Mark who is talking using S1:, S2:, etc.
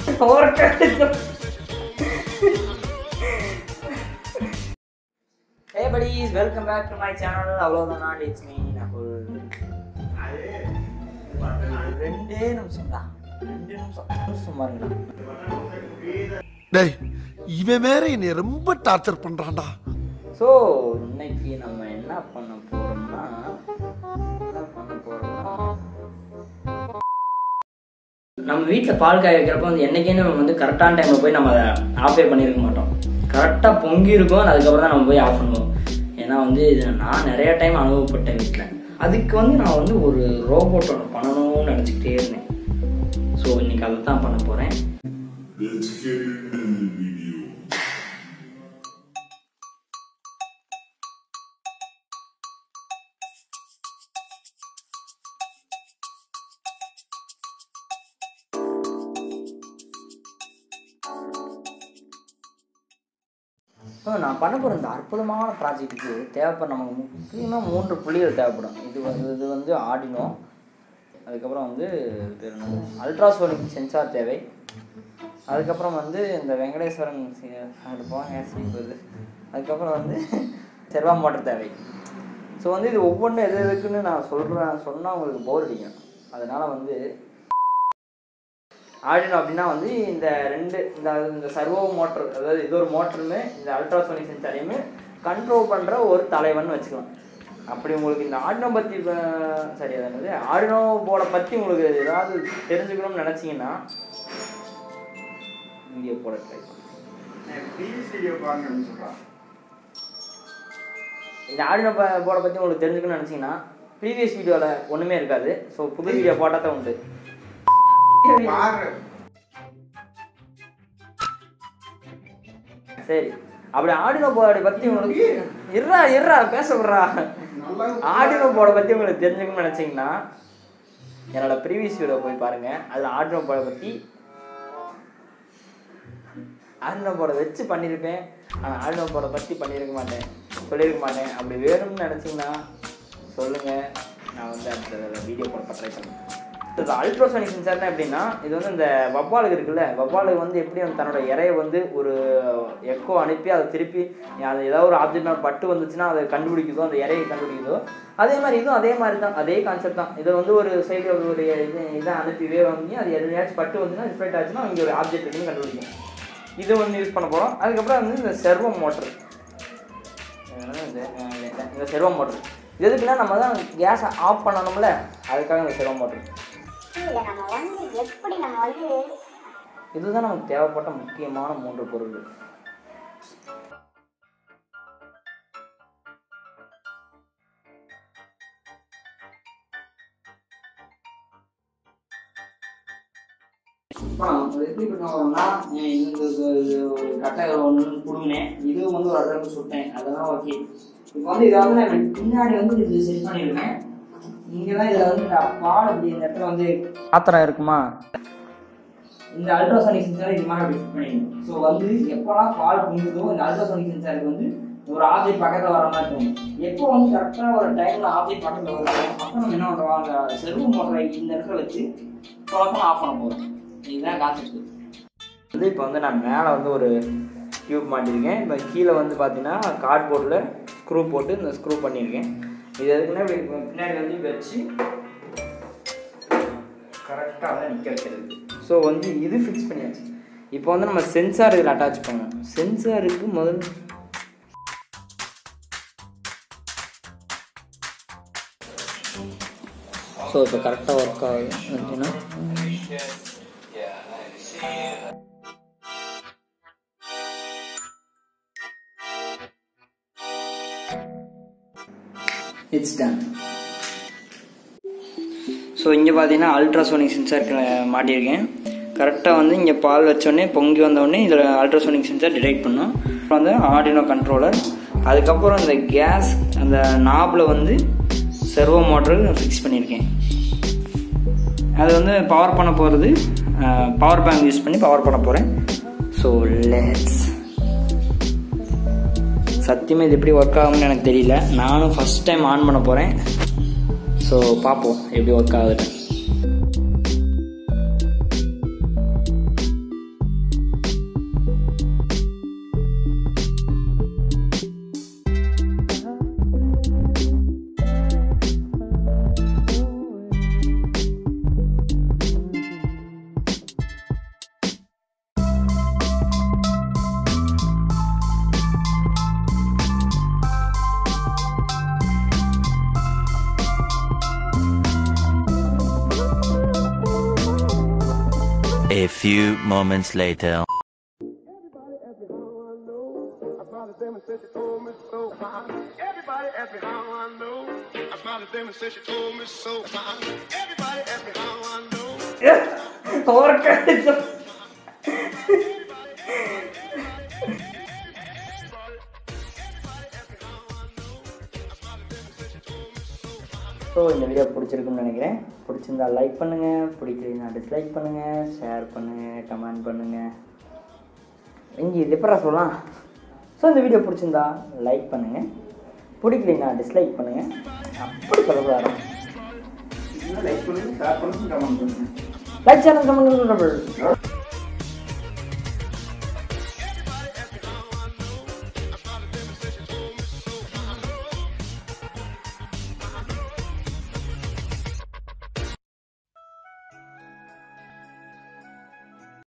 S1: Hey buddies welcome back to my channel அவ்வளோதான் நான் it's me Nakul ரெண்டே நிமிஷம்டா ரெண்டு நிமிஷம் நிமிஷம் பாருங்கடா
S2: டேய் இவன் வேற என்னை ரொம்ப டார்ச்சர் பண்றான்டா
S1: ஸோ இன்னைக்கு நம்ம என்ன பண்ண போறோம்னா என்ன பண்ண போறோம்னா நம்ம வீட்டில் பால் காய வைக்கிறப்போ வந்து என்னைக்குன்னு நம்ம வந்து கரெக்டான டைமில் போய் நம்ம அதை ஆஃபே பண்ணியிருக்க மாட்டோம் கரெக்டாக பொங்கி இருக்கும் அதுக்கப்புறம் தான் நம்ம போய் ஆஃப் பண்ணுவோம் ஏன்னா வந்து இது நான் நிறைய டைம் அனுபவப்பட்டேன் வீட்டில் அதுக்கு வந்து நான் வந்து ஒரு ரோபோட் ஒன்று பண்ணணும்னு நினச்சிக்கிட்டே இருந்தேன் ஸோ இன்னைக்கு அதை தான் பண்ண போகிறேன்
S3: Let's get into the video.
S1: So நான் பண்ண போகிற இந்த அற்புதமான ப்ராஜெக்ட்டுக்கு தேவைப்பட நமக்கு முக்கியமாக மூன்று புள்ளிகள் தேவைப்படும் இது வந்து இது வந்து ஆடினோ அதுக்கப்புறம் வந்து இது பேர் என்னது அல்ட்ராசோனிக் சென்சார் தேவை அதுக்கப்புறம் வந்து இந்த வெங்கடேஸ்வரன் சி- அங்கிட்டு போங்க சீப்பது அதுக்கப்புறம் வந்து செர்வா மோட்டர் தேவை ஸோ வந்து இது ஒவ்வொன்றும் எது எதுக்குன்னு நான் சொல்கிறேன் சொன்னால் உங்களுக்கு போர் அடிக்கும் அதனால் வந்து ஆடினோ அப்படின்னா வந்து இந்த ரெண்டு இந்த இந்த சர்வோ மோட்டர் அதாவது இது ஒரு மோட்டருமே இந்த அல்ட்ராசோனிக் சென்சாரையுமே கண்ட்ரோல் பண்ணுற ஒரு தலைவன் வச்சுக்கலாம் அப்படி உங்களுக்கு இந்த ஆடினோ பற்றி சரி அது என்னது ஆடினோ போர்டை பற்றி உங்களுக்கு ஏதாவது தெரிஞ்சுக்கணும்னு நினச்சிங்கன்னா வீடியோ போட ட்ரை
S4: ப்ரீவியஸ் வீடியோ பாருங்கன்னு சொல்கிறான்
S1: இந்த ஆடினோ போர்டை பற்றி உங்களுக்கு தெரிஞ்சுக்கணும்னு நினச்சிங்கன்னா ப்ரீவியஸ் வீடியோவில் ஒன்றுமே இருக்காது ஸோ புது வீடியோ போட்டால் தான் உண்டு
S4: பாரு
S1: சரி அப்படி ஆடினோ போர்டை பற்றி உங்களுக்கு இருறா இருறா பேச விட்றா
S4: நல்லா
S1: ஆடினோ போர்டை பற்றி உங்களுக்கு தெரிஞ்சுக்கணும்னு நினச்சிங்கன்னா என்னோட ப்ரீவியஸ் வீடியோ போய் பாருங்கள் அதில் ஆடினோ போர்டை பற்றி ஆடினோ போர்டை வச்சு பண்ணியிருப்பேன் ஆனால் ஆடினோ போர்டை பற்றி பண்ணியிருக்க மாட்டேன் சொல்லியிருக்க மாட்டேன் அப்படி வேணும்னு நினச்சிங்கன்னா சொல்லுங்கள் நான் வந்து அடுத்த வீடியோ போட ட்ரை பண்ணுறேன் இது அல்ட்ராசோனிக் சென்சார்னா எப்படின்னா இது வந்து இந்த வவ்வாலுக்கு இருக்குல்ல வவ்வாலுக்கு வந்து எப்படி வந்து தன்னோட இறையை வந்து ஒரு எக்கோ அனுப்பி அதை திருப்பி அது ஏதாவது ஒரு ஆப்ஜெக்ட் மேலே பட்டு வந்துச்சுன்னா அதை கண்டுபிடிக்குதோ அந்த இறையை கண்டுபிடிக்குதோ அதே மாதிரி இதுவும் அதே மாதிரி தான் அதே கான்செப்ட் தான் இதை வந்து ஒரு சைடு ஒரு இது இதை அனுப்பி வேவ் வாங்கி அது எதுலையாச்சும் பட்டு வந்துச்சுன்னா ரிஃப்ளெக்ட் ஆச்சுன்னா இங்கே ஒரு ஆப்ஜெக்ட் இருக்குன்னு கண்டுபிடிக்கும் இது வந்து யூஸ் பண்ண போகிறோம் அதுக்கப்புறம் வந்து இந்த செர்வம் மோட்டர் இந்த செர்வம் மோட்டர் எதுக்குன்னா நம்ம தான் கேஸை ஆஃப் பண்ணணும்ல அதுக்காக இந்த செர்வம் மோட்டர்
S5: இல்லை நம்ம வந்து எப்படி நம்ம வந்து
S1: இதுதான் நமக்கு தேவைப்பட்ட முக்கியமான மூன்று பொருள் இப்போ நம்ம எப்படி பண்ணுவோம்னா இந்த இது ஒரு கட்டை ஒன்று பிடுங்கினேன் இதுவும் வந்து ஒரு அளவுக்கு சுட்டேன் அதெல்லாம் ஓகே இப்போ வந்து இதை வந்து நான் பின்னாடி வந்து இது செட் பண்ணியிருக்கேன் இங்கே தான் இதில் வந்து இந்த பால் இப்படி இந்த இடத்துல வந்து பாத்திரம் இருக்குமா இந்த அல்ட்ராசோனிக் சென்சார் இது மாதிரி அப்படி ஃபிட் பண்ணிடணும் ஸோ வந்து எப்போலாம் பால் பொங்குதோ இந்த அல்ட்ராசோனிக் சென்சாருக்கு வந்து ஒரு ஆப்ஜெக்ட் பக்கத்தில் வர மாதிரி இருக்கும் எப்போ வந்து கரெக்டாக ஒரு டைமில் ஆப்ஜெக்ட் பக்கத்தில் வரும் அப்போ நம்ம என்ன பண்ணுறோம் அந்த செர்வோ மோட்டரை இந்த இடத்துல வச்சு குழப்பம் ஆஃப் பண்ண போகிறோம் இதுதான் கான்செப்ட் வந்து இப்போ வந்து நான் மேலே வந்து ஒரு டியூப் மாட்டியிருக்கேன் இப்போ கீழே வந்து பார்த்தீங்கன்னா கார்ட்போர்டில் ஸ்க்ரூ போட்டு இந்த ஸ்க்ரூ பண்ணியிருக்கேன் இது எதுக்குன்னா இப்படி பின்னாடி வந்து வச்சு கரெக்டாக வந்து நிற்க வைக்கிறது ஸோ வந்து இது ஃபிக்ஸ் பண்ணியாச்சு இப்போ வந்து நம்ம சென்சார் இதில் அட்டாச் பண்ணணும் சென்சாருக்கு முதல் ஸோ இப்போ கரெக்டாக ஒர்க் ஆகுது அப்படின்னா இட்ஸ் டன் ஸோ இங்கே பார்த்தீங்கன்னா அல்ட்ராசோனிக் சென்சார் மாட்டியிருக்கேன் கரெக்டாக வந்து இங்கே பால் வச்சோடனே பொங்கி வந்தோடனே இதில் அல்ட்ராசோனிக் சென்சார் டிடெக்ட் பண்ணும் அப்புறம் வந்து ஆர்டினோ கண்ட்ரோலர் அதுக்கப்புறம் இந்த கேஸ் அந்த நாபில் வந்து செர்வோ மோட்டரு ஃபிக்ஸ் பண்ணியிருக்கேன் அது வந்து பவர் பண்ண போகிறது பவர் பேங்க் யூஸ் பண்ணி பவர் பண்ண போகிறேன் ஸோ லெட்ஸ் சத்தியமாக இது எப்படி ஒர்க் ஆகும்னு எனக்கு தெரியல நானும் ஃபஸ்ட் டைம் ஆன் பண்ண போகிறேன் ஸோ பார்ப்போம் எப்படி ஒர்க் ஆகுது
S6: A few moments later.
S2: Everybody asked me how I know. I smiled at them and said she told me so. Everybody asked me how I know.
S1: ஓர்க்க so இந்த video பிடிச்சிருக்குன்னு நினைக்கிறேன் பிடிச்சிருந்தா லைக் பண்ணுங்கள் பிடிக்கலைன்னா டிஸ்லைக் பண்ணுங்கள் share பண்ணுங்கள் comment பண்ணுங்கள் இங்கே இது எப்படா சொல்லலாம் ஸோ இந்த வீடியோ பிடிச்சிருந்தா லைக் பண்ணுங்கள் பிடிக்கலைன்னா டிஸ்லைக் பண்ணுங்கள் அப்படி சொல்லக்கூடாது
S4: லைக் பண்ணுங்க ஷேர் பண்ணுங்க கமெண்ட் பண்ணுங்க
S1: லைக் சேனல் கமெண்ட்